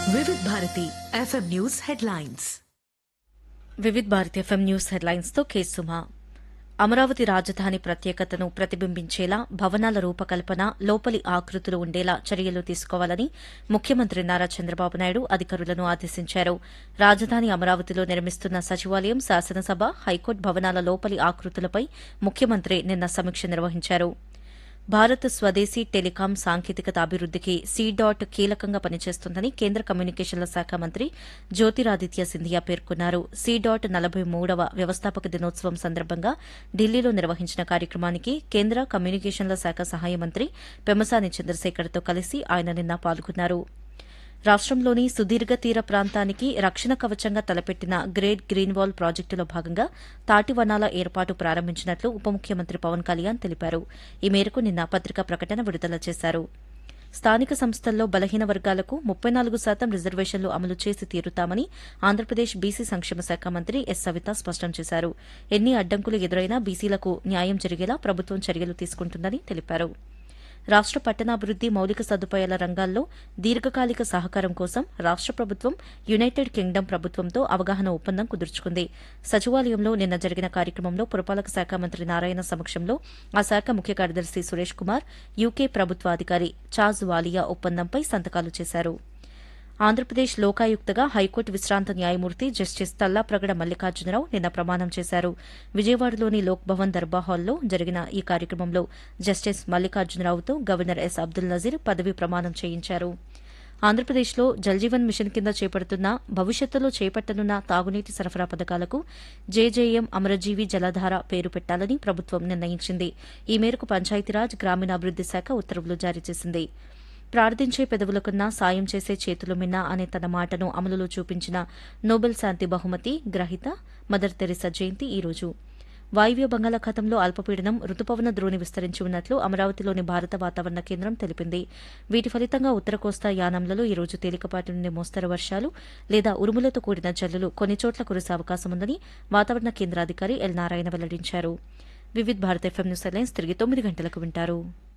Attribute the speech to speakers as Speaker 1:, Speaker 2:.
Speaker 1: Vividh Bharati FM news headlines
Speaker 2: Vividh Bharati FM news హెడ్లైన్స్తో కేసుమా అమరావతి రాజధాని ప్రత్యేకతను ప్రతిబింబించేలా భవనాల రూపకల్పన లోపలి ఆకృతులు ఉండేలా చర్యలు తీసుకోవాలని ముఖ్యమంత్రి నారా చంద్రబాబు నాయుడు అధికారులను ఆదేశించారు రాజధాని అమరావతిలో నిర్మిస్తున్న సచివాలయం శాసనసభ హైకోర్టు భవనాల లోపలి ఆకృతులపై ముఖ్యమంత్రి నిన్న సమీక్ష నిర్వహించారు భారత్ స్వదేశీ టెలికాం సాంకేతికత అభివృద్దికి సీ డాట్ కీలకంగా పనిచేస్తుందని కేంద్ర కమ్యూనికేషన్ల శాఖ మంత్రి జ్యోతిరాదిత్య సింధియా పేర్కొన్నారు సీ డాట్ నలభై మూడవ వ్యవస్థాపక దినోత్సవం సందర్భంగా ఢిల్లీలో నిర్వహించిన కార్యక్రమానికి కేంద్ర కమ్యూనికేషన్ల శాఖ సహాయ మంత్రి పెమసాని చంద్రశేఖర్తో కలిసి ఆయన నిన్న పాల్గొన్నారు రాష్టంలోని సుదీర్ఘ తీర ప్రాంతానికి రక్షణ కవచంగా తలపెట్టిన గ్రేట్ గ్రీన్ వాల్ ప్రాజెక్టులో భాగంగా తాటి వనాల ఏర్పాటు ప్రారంభించినట్లు ఉప ముఖ్యమంత్రి పవన్ కళ్యాణ్ తెలిపారు ఈ మేరకు నిన్న పత్రికా ప్రకటన విడుదల చేశారు స్థానిక సంస్థల్లో బలహీన వర్గాలకు ముప్పై నాలుగు శాతం రిజర్వేషన్లు అమలు చేసి తీరుతామని ఆంధ్రప్రదేశ్ బీసీ సంక్షేమ శాఖ మంత్రి ఎస్ సవిత స్పష్టం చేశారు ఎన్ని అడ్డంకులు ఎదురైనా బీసీలకు న్యాయం జరిగేలా ప్రభుత్వం చర్యలు తీసుకుంటుందని తెలిపారు రాష్ట పట్టణాభివృద్ది మౌలిక సదుపాయాల రంగాల్లో దీర్ఘకాలిక సహకారం కోసం రాష్ట ప్రభుత్వం యునైటెడ్ కింగ్డమ్ ప్రభుత్వంతో అవగాహన ఒప్పందం కుదుర్చుకుంది సచివాలయంలో నిన్న జరిగిన కార్యక్రమంలో పురపాలక శాఖ మంత్రి నారాయణ సమక్షంలో ఆ శాఖ ముఖ్య కార్యదర్శి సురేష్ కుమార్ యూకే ప్రభుత్వ అధికారి చాజ్ వాలియా ఒప్పందంపై సంతకాలు చేశారు ఆంధ్రప్రదేశ్ లోకాయుక్తగా హైకోర్టు విశ్రాంత న్యాయమూర్తి జస్టిస్ తల్లాప్రగడ మల్లికార్జునరావు నిన్న ప్రమాణం చేశారు విజయవాడలోని లోక్ భవన్ దర్బా హాల్లో జరిగిన ఈ కార్యక్రమంలో జస్టిస్ మల్లికార్జునరావుతో గవర్నర్ ఎస్ అబ్దుల్ నజీర్ పదవీ ప్రమాణం చేయించారు ఆంధ్రప్రదేశ్లో జల్జీవన్ మిషన్ కింద చేపడుతున్న భవిష్యత్తులో చేపట్టనున్న తాగునీటి సరఫరా పథకాలకు జేజేఎం అమరజీవి జలధార పేరు పెట్టాలని ప్రభుత్వం నిర్ణయించింది ఈ మేరకు పంచాయతీరాజ్ గ్రామీణాభివృద్ది శాఖ ఉత్తర్వులు జారీ చేసింది ప్రార్థించే పెదవులకున్నా సాయం చేసే చేతులు మిన్నా అనే తన మాటను అమలులో చూపించిన నోబెల్ శాంతి బహుమతి గ్రహీత మదర్ తెరిసా జయంతి ఈ రోజు వాయువ్య బంగాళాఖాతంలో అల్పపీడనం రుతుపవన ద్రోణి విస్తరించి ఉన్నట్లు అమరావతిలోని భారత వాతావరణ కేంద్రం తెలిపింది వీటి ఫలితంగా ఉత్తర కోస్తా యానంలలో ఈ రోజు తేలికపాటి నుండి మోస్తరు వర్షాలు లేదా ఉరుములతో కూడిన జల్లులు కొన్ని చోట్ల కురిసే అవకాశం ఉందని వాతావరణ కేంద్రాధికారి ఎల్ నారాయణ వెల్లడించారు Vividh Bharat FM news headlines తిరిగి తొమ్మిది గంటలకు వింటారు